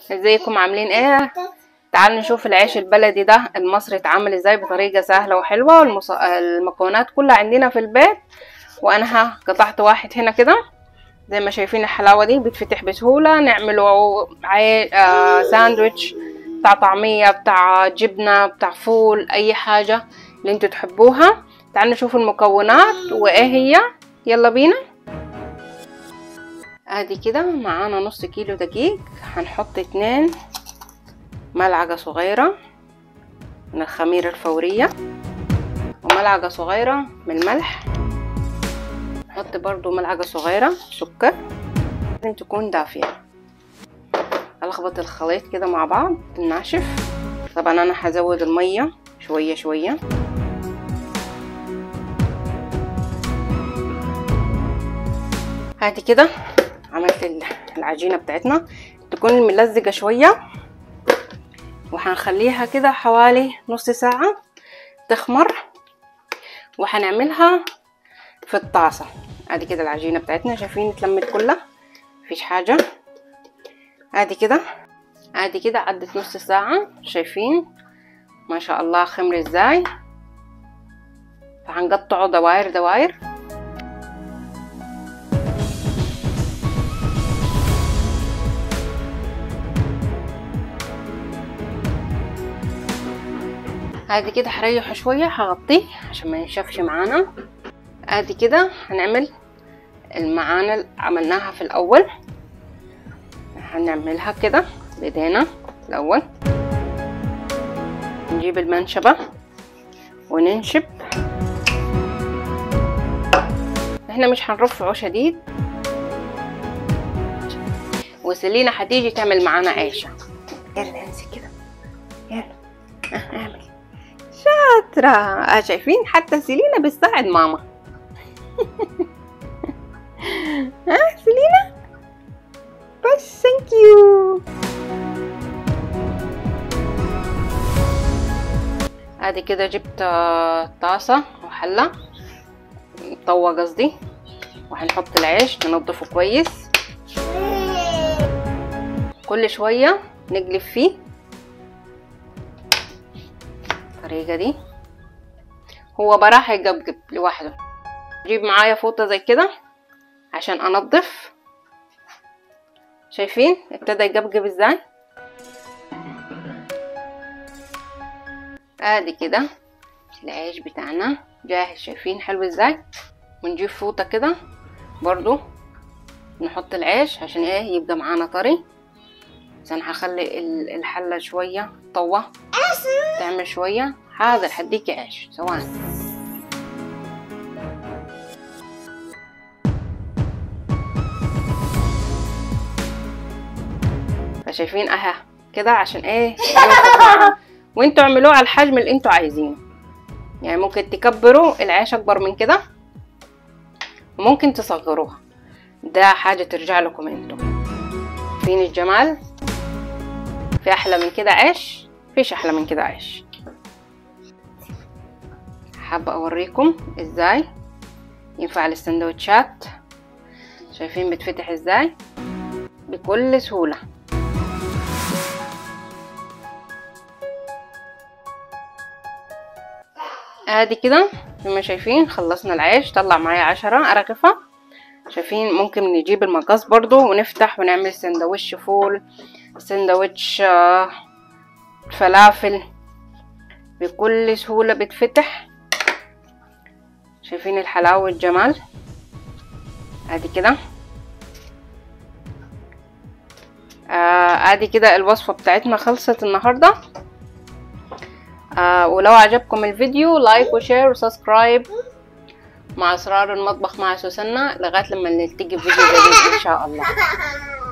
ازيكم عاملين ايه تعالوا نشوف العيش البلدي ده المصري اتعمل ازاي بطريقة سهلة وحلوة والمص... المكونات كلها عندنا في البيت وانا ها قطعت واحد هنا كده زي ما شايفين الحلاوة دي بتفتح بسهولة نعمله عي... آه ساندويتش بتاع طعمية بتاع جبنة بتاع فول اي حاجة اللي انتوا تحبوها تعالوا نشوف المكونات وايه هي يلا بينا ادي كده معانا نص كيلو دقيق هنحط اتنين ملعقة صغيرة من الخميرة الفورية وملعقة صغيرة من الملح نحط برضو ملعقة صغيرة سكر لازم تكون دافية ألخبط الخليط كده مع بعض الناشف طبعا أنا هزود المية شوية شوية هادي كده عملت العجينة بتاعتنا تكون ملزقة شوية وهنخليها كده حوالي نص ساعة تخمر وهنعملها في الطاسة ادي كده العجينة بتاعتنا شايفين اتلمت كلها مفيش حاجة ادي كده ادي كده عدت نص ساعة شايفين ما شاء الله خمر ازاي فهنقطعه دواير دواير ادي كده هريحه شويه هغطيه عشان ما ينشفش معانا ادي كده هنعمل المعانة اللي عملناها في الاول هنعملها كده بايدينا الاول نجيب المنشبة وننشب احنا مش هنرفعه شديد وسلينا هتيجي تعمل معانا عيشة يلا امسك كده يلا اه اعمل شاطرة اه شايفين حتى سيلينا بتساعد ماما ها سيلينا بس ثانك يو ادي كده جبت طاسة وحلة طوة قصدي وهنحط العيش ننضفه كويس كل شوية نقلب فيه الطريقة دي هو براح يقبقب لوحده اجيب معايا فوطة زي كده عشان انضف شايفين ابتدى يقبقب ازاي ادي كده العيش بتاعنا جاهز شايفين حلو ازاي ونجيب فوطة كده برضو نحط العيش عشان ايه يبقى معانا طري عشان هخلي الحلة شوية طوة تعمل شوية حاضر هديكي عيش ثواني فشايفين اها كده عشان ايه وانتوا اعملوه على الحجم اللي انتوا عايزينه يعني ممكن تكبروا العيش اكبر من كده وممكن تصغروها ده حاجة ترجع لكم انتوا فين الجمال في احلى من كده عيش فيش احلى من كده عيش حابة اوريكم ازاي ينفع للسندوتشات شايفين بتفتح ازاي بكل سهولة ادي كده زي ما شايفين خلصنا العيش طلع معايا عشرة ارغفة شايفين ممكن نجيب المقص برضو ونفتح ونعمل سندوتش فول سندوتش فلافل بكل سهولة بتفتح شايفين الحلاوة والجمال ادي كده آه ادي كده الوصفة بتاعتنا خلصت النهاردة آه ولو عجبكم الفيديو لايك وشير وسبسكرايب مع اسرار المطبخ مع سوسنة لغاية لما نلتقي في فيديو جديد ان شاء الله